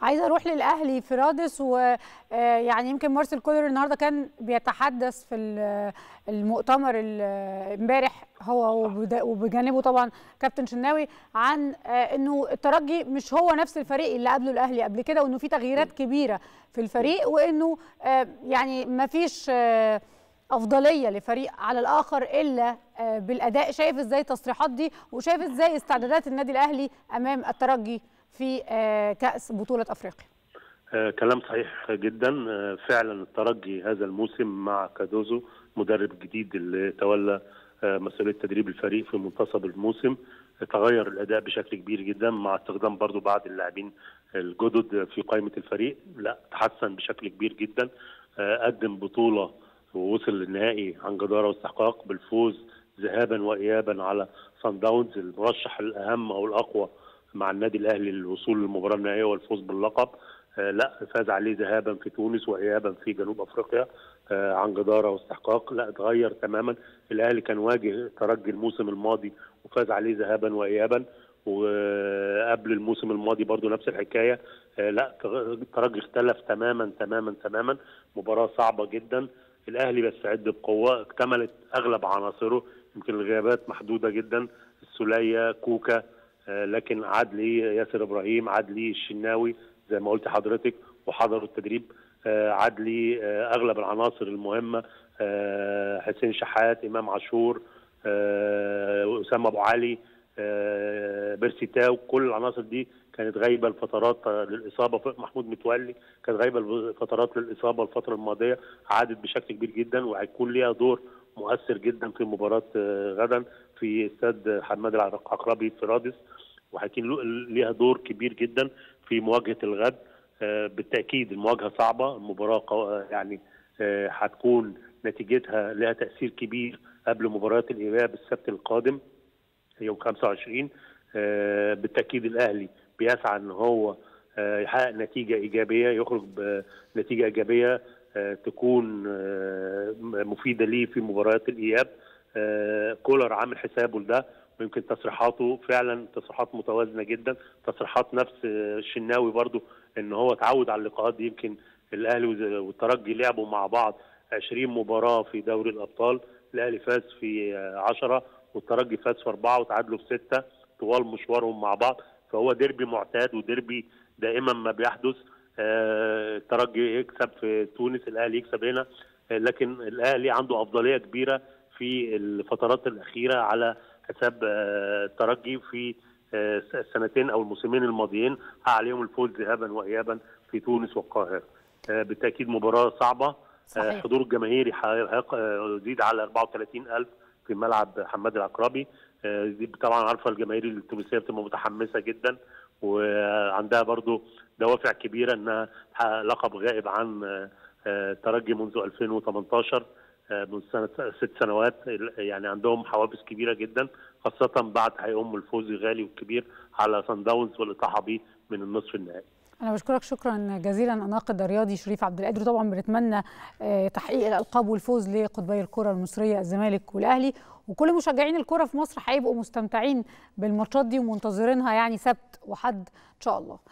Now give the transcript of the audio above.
عايزه اروح للاهلي في رادس ويعني يمكن مارسيل كولر النهارده كان بيتحدث في المؤتمر امبارح هو وبجانبه طبعا كابتن شناوي عن انه الترجي مش هو نفس الفريق اللي قبله الاهلي قبل كده وانه في تغييرات كبيره في الفريق وانه يعني ما فيش افضليه لفريق على الاخر الا بالاداء شايف ازاي التصريحات دي وشايف ازاي استعدادات النادي الاهلي امام الترجي في كاس بطوله افريقيا كلام صحيح جدا فعلا الترجي هذا الموسم مع كادوزو مدرب جديد اللي تولى مسؤوليه تدريب الفريق في منتصف الموسم تغير الاداء بشكل كبير جدا مع استخدام برضو بعض اللاعبين الجدد في قائمه الفريق لا تحسن بشكل كبير جدا قدم بطوله ووصل للنهائي عن جداره واستحقاق بالفوز ذهابا وايابا على سان داونز المرشح الاهم او الاقوى مع النادي الاهلي للوصول للمباراه النهائيه والفوز باللقب آه لا فاز عليه ذهابا في تونس وايابا في جنوب افريقيا آه عن جداره واستحقاق لا اتغير تماما الاهلي كان واجه ترجي الموسم الماضي وفاز عليه ذهابا وايابا وقبل الموسم الماضي برضو نفس الحكايه آه لا الترجي اختلف تماما تماما تماما مباراه صعبه جدا الاهلي بيستعد بقوه اكتملت اغلب عناصره يمكن الغيابات محدوده جدا السوليه كوكا آه لكن عاد لي ياسر ابراهيم عاد لي الشناوي زي ما قلت حضرتك وحضروا التدريب آه عاد لي آه اغلب العناصر المهمه حسين شحات امام عاشور اسامه ابو علي بيرسي تاو كل العناصر دي كانت غايبه لفترات للاصابه محمود متولي كانت غايبه لفترات للاصابه الفتره الماضيه عادت بشكل كبير جدا وهيكون ليها دور مؤثر جدا في مباراه غدا في استاد حماد العقربي في رادس وهيكون ليها دور كبير جدا في مواجهه الغد بالتاكيد المواجهه صعبه المباراه يعني هتكون نتيجتها لها تاثير كبير قبل مباراه الاياب السبت القادم يوم 25 بالتاكيد الاهلي بيسعى ان هو يحقق نتيجه ايجابيه يخرج بنتيجه ايجابيه تكون مفيده ليه في مباريات الاياب كولر عامل حسابه لده ويمكن تصريحاته فعلا تصريحات متوازنه جدا تصريحات نفس الشناوي برضو ان هو اتعود على اللقاءات دي يمكن الاهلي والترجي لعبوا مع بعض 20 مباراه في دوري الابطال الاهلي فاز في 10 والترجي فاز في اربعه وتعادلوا في سته طوال مشوارهم مع بعض فهو ديربي معتاد وديربي دائما ما بيحدث الترجي يكسب في تونس الاهلي يكسب هنا لكن الاهلي عنده افضليه كبيره في الفترات الاخيره على حساب الترجي في السنتين او الموسمين الماضيين عليهم الفوز ذهابا وايابا في تونس والقاهره بالتاكيد مباراه صعبه صحيح. حضور الجماهيري يزيد على 34000 في ملعب حماد العقربي دي طبعا عارفه الجماهير التونسيه بتبقى متحمسه جدا وعندها برضو دوافع كبيره انها تحقق لقب غائب عن الترجي منذ 2018 من سنه ست سنوات يعني عندهم حوافز كبيره جدا خاصه بعد هيقوم الفوز الغالي والكبير على سان داونز والاطاحه به من النصف النهائي. انا بشكرك شكرا جزيلا الناقد الرياضي شريف عبد القادر طبعا بنتمنى تحقيق الالقاب والفوز لقطبي الكره المصريه الزمالك والاهلي وكل مشجعين الكره في مصر هيبقوا مستمتعين بالماتشات دي ومنتظرينها يعني سبت وحد ان شاء الله